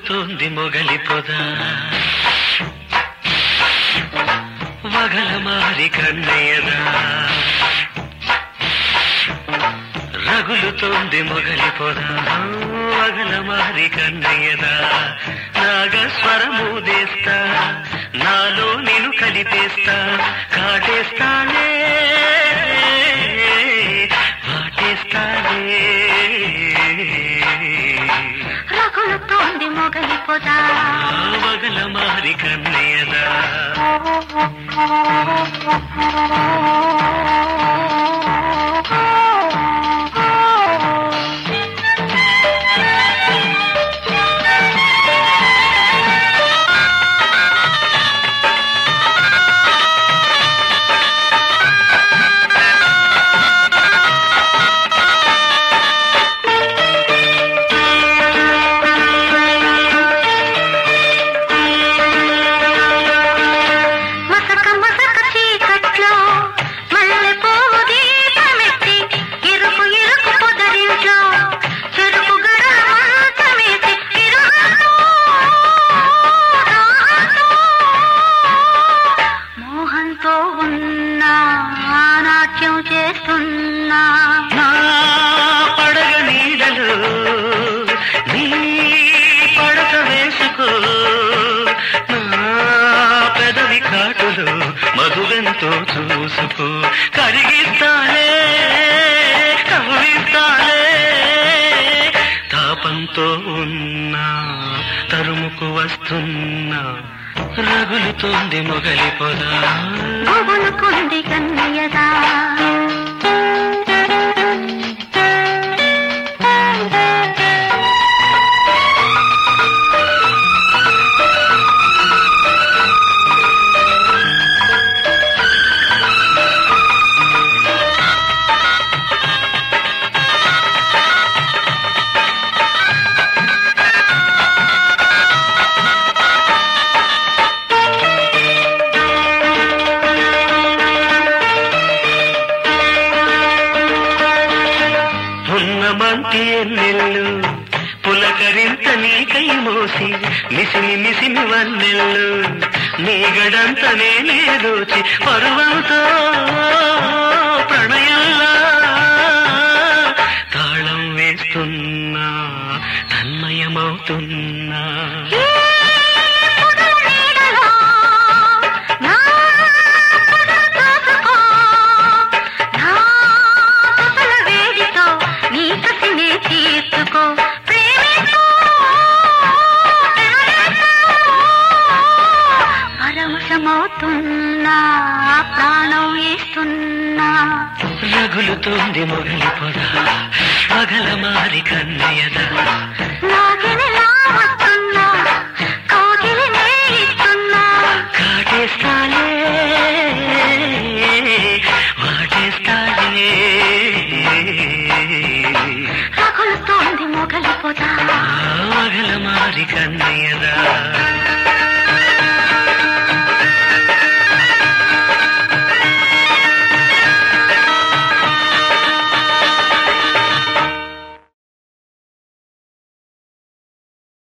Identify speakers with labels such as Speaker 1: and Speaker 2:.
Speaker 1: రగులుతోంది మొగలి పొద వగల మారి కన్నయ్యదా రగులుతోంది మొగలి పొద వగల మారి కన్నయ్యదా నాగస్వరమూదేస్తా నాలో నేను కలిపేస్తా కాటేస్తానే వాటేస్తానే
Speaker 2: రగులుతోంది మొగలి పొద
Speaker 1: వగల మారి కన్నయ్యదా
Speaker 2: మసక మసక చీకట్లో మల్లె పువ్వు దీపమెట్టి ఇరుకు ఇరుకు పొదరింట్లో చెరుకు గడ మంచమేసి ఇరుకు మోహంతో ఉన్నా నాట్యం చేస్తున్నా
Speaker 1: నా పడగ నీడలు నీ పడక వేసుకో నా పెదవి కాటులు మధువెంతో చూసుకో కరిగిస్తానే కవ్విస్తానే తాపంతో ఉన్నా తరుముకు వస్తున్నా రగులుతోంది మొగలి పొద
Speaker 2: గుబులుకుంది కన్నయ్యదా
Speaker 1: పున్నమంటి ఎన్నెల్లు పులకరింత నీకై మోసి మిసిమి మిసిమి వన్నెల్లు నీ గడంత నేనే దోచి పరువంతో ప్రణయంలా తాళం వేస్తున్నా తన్మయమవుతున్నా
Speaker 2: ఏ పొదల నీడలో నా పొదలు దోచుకో. నా పొదల వేడితో నీ కసినే తీర్చుకో. ప్రేమించు, ప్రేమించు. పరవశమవుతున్నా ప్రాణం ఇస్తున్నా
Speaker 1: రగులుతోంది మొగలి పొద పగల మారి కన్నయ్యదా
Speaker 2: నాగినిలా వస్తున్నా కోగిలినే ఇస్తున్నా
Speaker 1: కాటేస్తాలే వాటేస్తాలే
Speaker 2: రగులుతోంది మొగలి పొద
Speaker 1: వగల మారి కన్నయ్యదా